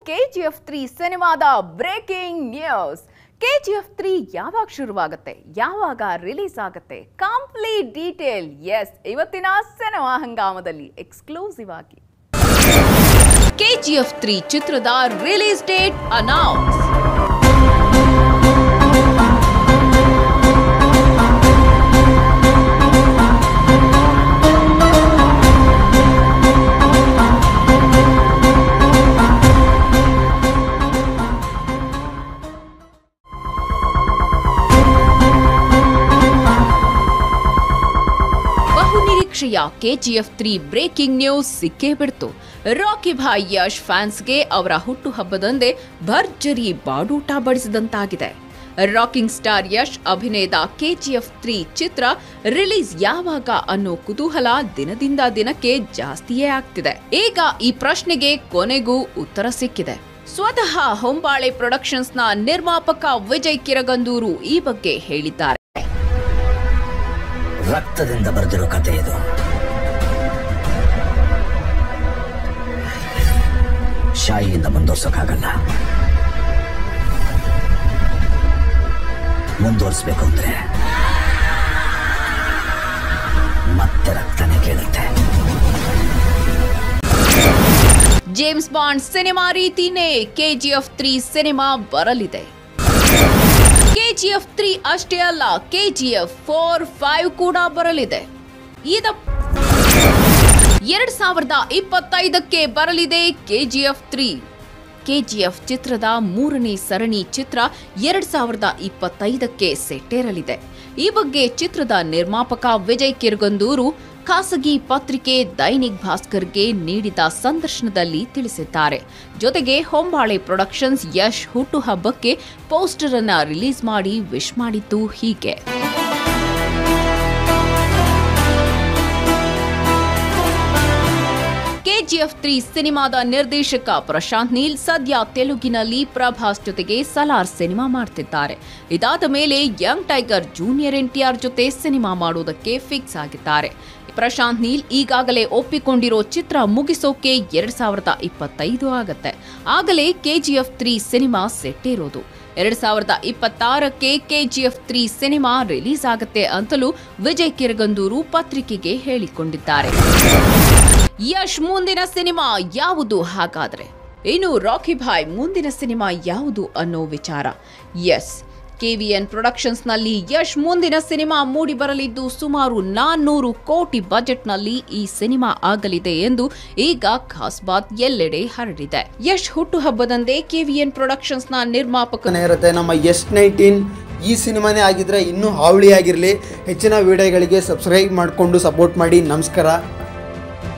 KGF three ಸಿನಿಮಾದ breaking news KGF three ಯಾವಾಗ ಶುರುವಾಗುತ್ತೆ ಯಾವಾಗ ರಿಲೀಸ್ ಆಗುತ್ತೆ ಕಂಪ್ಲೀಟ್ ಡೀಟೇಲ್ ಎಸ್ ಇವತ್ತಿನ ಸಿನಿಮಾ ಹಂಗಾಮದಲ್ಲಿ ಎಕ್ಸ್ಕ್ಲೂಸಿವ್ ಆಗಿ ಕೆಜಿಎಫ್ ತ್ರೀ ಚಿತ್ರದ ರಿಲೀಸ್ ಡೇಟ್ ಅನೌನ್ಸ್ ಬಹುನಿರೀಕ್ಷೆಯ ಕೆಜಿಎಫ್ ತ್ರೀ ಬ್ರೇಕಿಂಗ್ ನ್ಯೂಸ್ ಸಿಕ್ಕೇ ಬಿಡ್ತು ರಾಕಿ ಭಾಯ್ ಯಶ್ ಫ್ಯಾನ್ಸ್ಗೆ ಅವರ ಹುಟ್ಟುಹಬ್ಬದಂದೇ ಭರ್ಜರಿ ಬಾಡೂಟ ಬಡಿಸಿದಂತಾಗಿದೆ ರಾಕಿಂಗ್ ಸ್ಟಾರ್ ಯಶ್ ಅಭಿನಯದ ಕೆಜಿಎಫ್ ತ್ರೀ ಚಿತ್ರ ರಿಲೀಸ್ ಯಾವಾಗ ಅನ್ನೋ ಕುತೂಹಲ ದಿನದಿಂದ ದಿನಕ್ಕೆ ಜಾಸ್ತಿಯೇ ಆಗ್ತಿದೆ ಈಗ ಈ ಪ್ರಶ್ನೆಗೆ ಕೊನೆಗೂ ಉತ್ತರ ಸಿಕ್ಕಿದೆ ಸ್ವತಃ ಹೊಂಬಾಳೆ ಪ್ರೊಡಕ್ಷನ್ಸ್ನ ನಿರ್ಮಾಪಕ ವಿಜಯ್ ಕಿರಗಂದೂರು ಈ ಬಗ್ಗೆ ಹೇಳಿದ್ದಾರೆ ರಕ್ತದಿಂದ ಬರೆದಿರೋ ಕತೆ ಇದು ಶಾಯಿಯಿಂದ ಮುಂದುವರ್ಸೋಕ್ಕಾಗಲ್ಲ ಮುಂದುವರ್ಸ್ಬೇಕು ಅಂದ್ರೆ ಮತ್ತೆ ರಕ್ತನೇ ಕೇಳುತ್ತೆ ಜೇಮ್ಸ್ ಬಾಂಡ್ ಸಿನಿಮಾ ರೀತಿನೇ ಕೆಜಿಎಫ್ ತ್ರೀ ಸಿನಿಮಾ ಬರಲಿದೆ ಕೆಜಿಎಫ್ ತ್ರೀ ಅಷ್ಟೇ ಅಲ್ಲ ಕೆಜಿಎಫ್ ಫೋರ್ ಫೈವ್ ಕೂಡ ಬರಲಿದೆ ಇದ ಎರಡ್ ಸಾವಿರದ ಇಪ್ಪತ್ತೈದಕ್ಕೆ ಬರಲಿದೆ ಕೆಜಿಎಫ್ ತ್ರೀ ಕೆಜಿಎಫ್ ಚಿತ್ರದ ಮೂರನೇ ಸರಣಿ ಚಿತ್ರ ಎರಡ್ ಸಾವಿರದ ಇಪ್ಪತ್ತೈದಕ್ಕೆ ಸೆಟ್ಟೇರಲಿದೆ ಈ ಬಗ್ಗೆ ಚಿತ್ರದ ನಿರ್ಮಾಪಕ ವಿಜಯ್ ಕಿರ್ಗಂದೂರು ಖಾಸಗಿ ಪತ್ರಿಕೆ ದೈನಿಕ್ ಭಾಸ್ಕರ್ಗೆ ನೀಡಿದ ಸಂದರ್ಶನದಲ್ಲಿ ತಿಳಿಸಿದ್ದಾರೆ ಜೊತೆಗೆ ಹೊಂಬಾಳೆ ಪ್ರೊಡಕ್ಷನ್ಸ್ ಯಶ್ ಹುಟ್ಟುಹಬ್ಬಕ್ಕೆ ಪೋಸ್ಟರ್ ಅನ್ನ ರಿಲೀಸ್ ಮಾಡಿ ವಿಶ್ ಮಾಡಿದ್ದು ಹೀಗೆ ಕೆಜಿಎಫ್ ತ್ರೀ ಸಿನಿಮಾದ ನಿರ್ದೇಶಕ ಪ್ರಶಾಂತ್ ನೀಲ್ ಸದ್ಯ ತೆಲುಗಿನಲ್ಲಿ ಪ್ರಭಾಸ್ ಜೊತೆಗೆ ಸಲಾರ್ ಸಿನಿಮಾ ಮಾಡ್ತಿದ್ದಾರೆ ಇದಾದ ಮೇಲೆ ಯಂಗ್ ಟೈಗರ್ ಜೂನಿಯರ್ ಎನ್ಟಿಆರ್ ಜೊತೆ ಸಿನಿಮಾ ಮಾಡೋದಕ್ಕೆ ಫಿಕ್ಸ್ ಆಗಿದ್ದಾರೆ ಪ್ರಶಾಂತ್ ನೀಲ್ ಈಗಾಗಲೇ ಒಪ್ಪಿಕೊಂಡಿರೋ ಚಿತ್ರ ಮುಗಿಸೋಕೆ ಎರಡ್ ಸಾವಿರದ ಇಪ್ಪತ್ತೈದು ಆಗತ್ತೆ ಆಗಲೇ ಕೆಜಿಎಫ್ ತ್ರೀ ಸಿನಿಮಾ ಸೆಟ್ಟೇರೋದು ಎರಡ್ ಸಾವಿರದ ಇಪ್ಪತ್ತಾರಕ್ಕೆ ಕೆಜಿಎಫ್ ತ್ರೀ ಸಿನಿಮಾ ರಿಲೀಸ್ ಆಗತ್ತೆ ಅಂತಲೂ ವಿಜಯ್ ಕಿರಗಂದೂರು ಪತ್ರಿಕೆಗೆ ಹೇಳಿಕೊಂಡಿದ್ದಾರೆ ಯಶ್ ಮುಂದಿನ ಸಿನಿಮಾ ಯಾವುದು ಹಾಗಾದ್ರೆ ಇನ್ನು ರಾಕಿ ಭಾಯ್ ಮುಂದಿನ ಸಿನಿಮಾ ಯಾವುದು ಅನ್ನೋ ವಿಚಾರ ಎಸ್ ಕೆವಿಎನ್ ಪ್ರೊಡಕ್ಷನ್ಸ್ನಲ್ಲಿ ಯಶ್ ಮುಂದಿನ ಸಿನಿಮಾ ಮೂಡಿ ಬರಲಿದ್ದು ಸುಮಾರು ನಾನ್ನೂರು ಕೋಟಿ ಬಜೆಟ್ನಲ್ಲಿ ಈ ಸಿನಿಮಾ ಆಗಲಿದೆ ಎಂದು ಈಗ ಖಾಸ್ ಬಾತ್ ಎಲ್ಲೆಡೆ ಹರಡಿದೆ ಯಶ್ ಹುಟ್ಟುಹಬ್ಬದಂದೇ ಕೆವಿಎನ್ ಪ್ರೊಡಕ್ಷನ್ಸ್ನ ನಿರ್ಮಾಪಕ ಪಕ್ಕನೇ ಇರುತ್ತೆ ನಮ್ಮ ಎಸ್ ನೈನ್ಟೀನ್ ಈ ಸಿನಿಮಾನೇ ಆಗಿದ್ರೆ ಇನ್ನೂ ಹಾವಳಿ ಆಗಿರಲಿ ಹೆಚ್ಚಿನ ವಿಡಿಯೋಗಳಿಗೆ ಸಬ್ಸ್ಕ್ರೈಬ್ ಮಾಡಿಕೊಂಡು ಸಪೋರ್ಟ್ ಮಾಡಿ ನಮಸ್ಕಾರ